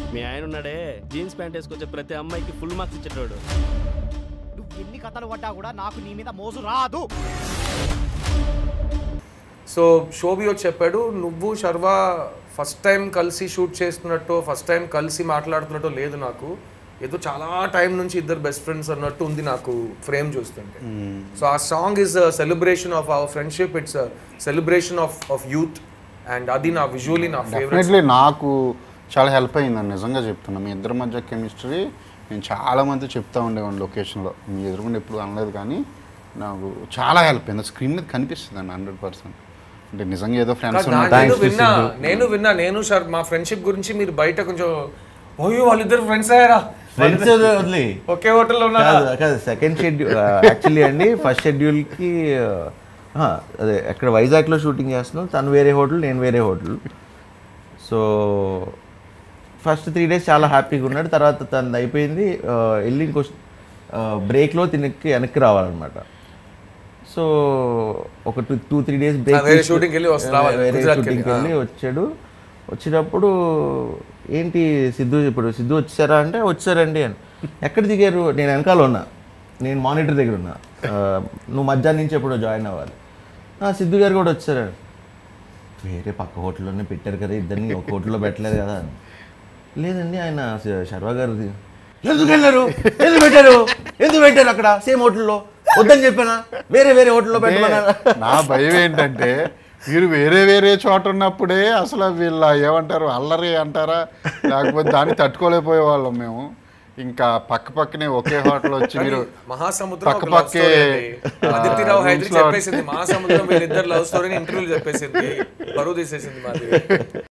మీ ఆయన ఉన్నాడే jeans pant వేసుకొచ్చే ప్రతి అమ్మాయికి ఫుల్ మార్క్స్ ఇచ్చేటోడు నువ్వు ఎన్ని కథలు పడ్డా కూడా నాకు నీ మీద మోజు రాదు సో శోభి వచ్చి చెప్పాడు నువ్వు శర్వ ఫస్ట్ టైం కలిసి షూట్ చేస్తున్నట్టు ఫస్ట్ టైం కలిసి మాట్లాడుతున్నట్టు లేదు నాకు ఏదో చాలా టైం నుంచి ఇద్దరు బెస్ట్ ఫ్రెండ్స్ అన్నట్టు ఉంది నాకు ఫ్రేమ్ చూస్తుంటే సో ఆ song is celebration of our friendship it's celebration of of youth and అది నా విజువలీ నా ఫేవరెట్ డెఫినెట్లీ నాకు చాలా హెల్ప్ అయిందండి నిజంగా చెప్తున్నా మీ ఇద్దరి మధ్య కెమిస్ట్రీ నేను చాలా మంది చెప్తా ఉండేవాడిని లొకేషన్లో మీ ఎదురుకుండా ఎప్పుడు అనలేదు కానీ నాకు చాలా హెల్ప్ అయింది స్క్రీన్ మీద కనిపిస్తుంది అండి హండ్రెడ్ పర్సెంట్ అంటే నిజంగా ఏదో ఫ్రెండ్స్ కాదు, నా- ఉన్నారు నేను విన్నా నేను విన్నా నేను సార్ మా ఫ్రెండ్షిప్ గురించి మీరు బయట కొంచెం ఓయో వాళ్ళిద్దరు ఫ్రెండ్స్ అయ్యారా ఫ్రెండ్స్ వదిలి ఒకే హోటల్లో ఉన్నారా కాదు కాదు సెకండ్ షెడ్యూల్ యాక్చువల్లీ అండి ఫస్ట్ షెడ్యూల్కి అదే ఎక్కడ వైజాగ్లో షూటింగ్ చేస్తున్నాం తను వేరే హోటల్ నేను వేరే hotel so first three days చాలా హ్యాపీగా ఉన్నాడు తర్వాత తనది అయిపోయింది ఆ, వెళ్ళి ఇంకో బ్రేక్లో తినక్కి వెనక్కి రావాలన్నమాట సో ఒక two two three days break వేరే shooting కి వెళ్ళి వస్తా- రావాలి, వేరే గుజరాత్కి షూటింగ్కి వెళ్ళి, వెళ్ళి వచ్చాడు వచ్చినప్పుడు ఏంటి సిద్ధు ఇప్పుడు సిద్ధు వచ్చారా అంటే వచ్చారండి అని ఎక్కడ దిగారు నేను వెనకాల ఉన్నా నేను మానిటర్ దగ్గర ఉన్నా ఆ, నువ్వు మధ్యాహ్నం నుంచి ఎప్పుడో జాయిన్ అవ్వాలి "ఆ, సిద్ధు గారు కూడా వచ్చారు వేరే పక్క హోటల్లోనే పెట్టారు కదా ఇద్దరిని ఒక హోటల్లో పెట్టలేదు కదా అని. లేదండి ఆయన శ- శర్వా గారు ఎందుకు వెళ్ళారు ఎందుకు పెట్టారు ఎందుకు పెట్టారు అక్కడ సేమ్ హోటల్లో వద్దని చెప్పానా వేరే వేరే హోటల్లో పెట్టమన్నా నా భయం ఏంటంటే మీరు వేరే వేరే చోట ఉన్నప్పుడే అసలు వీళ్ళ ఏమంటారు అల్లరి అంటారా లేకపోతే దాన్ని తట్టుకోలేకపోయే వాళ్ళం మేము ఇంకా పక్క పక్కనే ఒకే హోటల్ వచ్చి మీరు మహాసముద్రం పక్క ఒక love పక్కే, story అండి. ఆ, అదితిరావు హైదరీ rooms లో- చెప్పేసింది మహాసముద్రం వీళ్ళిద్దరు లవ్ స్టోరీని ఇంటర్వ్యూలు చెప్పేసింది పరువు తీసేసింది మాది